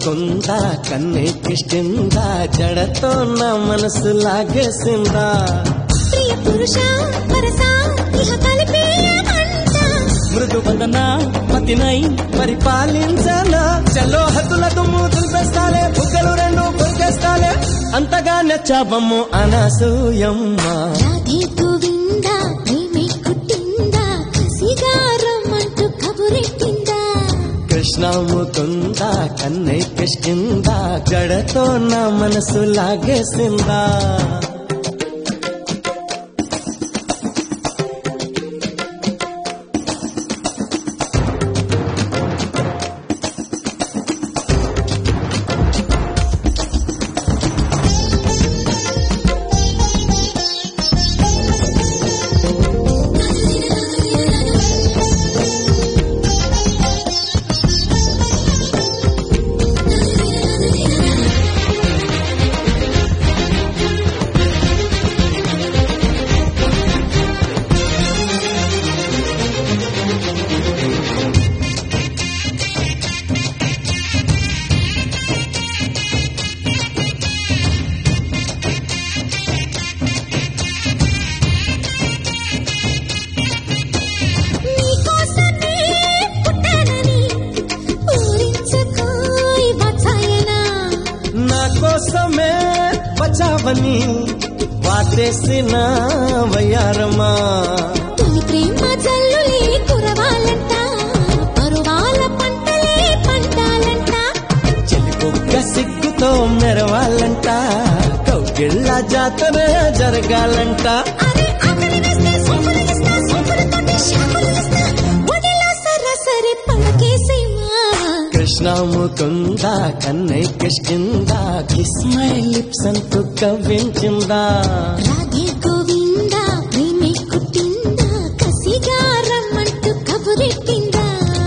ముకుంద కన్నెక్కిష్టిందా జడతో నా మనసు లాగేసిందా ప్రియ పురుష వరస ఇహ కలిపేయమంట మృదు వందన పతినై పరిపాలించనా చలో హద్దుల దుమ్ము దులిపేస్తాలే బుగ్గలు రెండు కొరికేస్తాలే అంతగా నచ్చాబమ్ము అనసూయమ్మ రాధే గోవింద ప్రేమే కుట్టిందా కసిగారమంటూ కబురెట్టిందా కృష్ణ ముకుంద కన్నె కిష్కిందా జడతో నా మనసు లాగేసిందా నీకోసమే పుట్టానని పూరించుకోయ్ వాత్సాయనా నా కోసమే వచ్చావని వాటేసిన వయ్యారమా తొలి ప్రేమ జల్లులే కురవాలంట పరువాల పంటలే పంటాలంట చెలిపొక్క సిగ్గుతో మెరవాలంట కౌగిళ్ళ జాతర జరగాలంట అరే ఆకలి వేస్తే సోపులు వేస్తా సోపులు తోటి షాపులు వేస్తా ఒడిలో సరాసరి పడకేసేమా కృష్ణ ముకుంద కన్నై కిష్కిందా కిస్ మై లిప్స్ అంటూ కవ్వించిందా రాధే గోవింద ప్రేమే కుట్టిందా కసిగారమ్మంటూ కబురెట్టిందా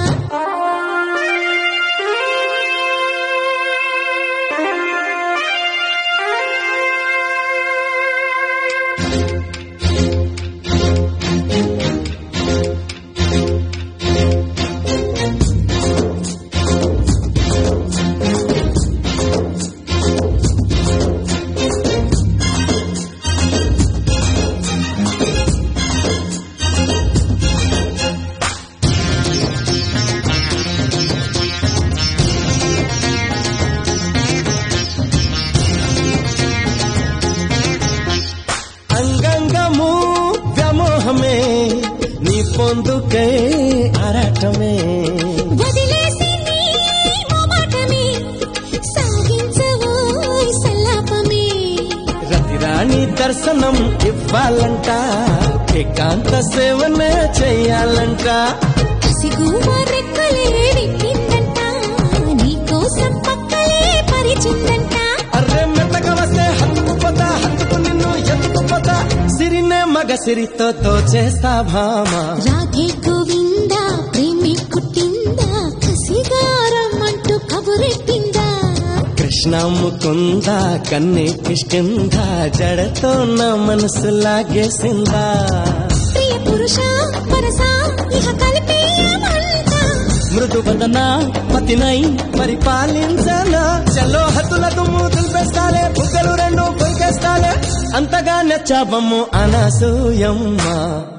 అంగంగము వ్యామోహమే నీ పొందుకై ఆరాటమే వదిలేసి నీ మొమాటమే సాగించవోయ్ సల్లాపమే రతిరాణి దర్శనం ఇవ్వాలంట ఏకాంత సేవనే చెయ్యాలంట కసిగుమ రెక్కలే విప్పిందంట నీకోసం పక్కలే పరిచిందంట అర్రే మెత్తగా వస్తే హత్తుకుపోతా హత్తుకు నిన్ను ఎత్తుకుపోతా సిరినే మగ సిరితో తోచేస్తా భామా రాధే గోవింద ప్రేమి కుట్టిందా కసిగారమ్మంటూ కబురెట్టిందా కృష్ణ ముకుంద కన్నె కిష్కిందా జడతో నా మనసు లాగేసిందా ప్రియ పురుష వరస ఇహ కలిపేయమంట మృదు వదన పతినై పరిపాలించనా చలో హద్దుల దుమ్ము దులిపేస్తాలే బుగ్గలు రెండు కొరికేస్తాలే అంతగా నచ్చాబమ్ము అనసూయమ్మ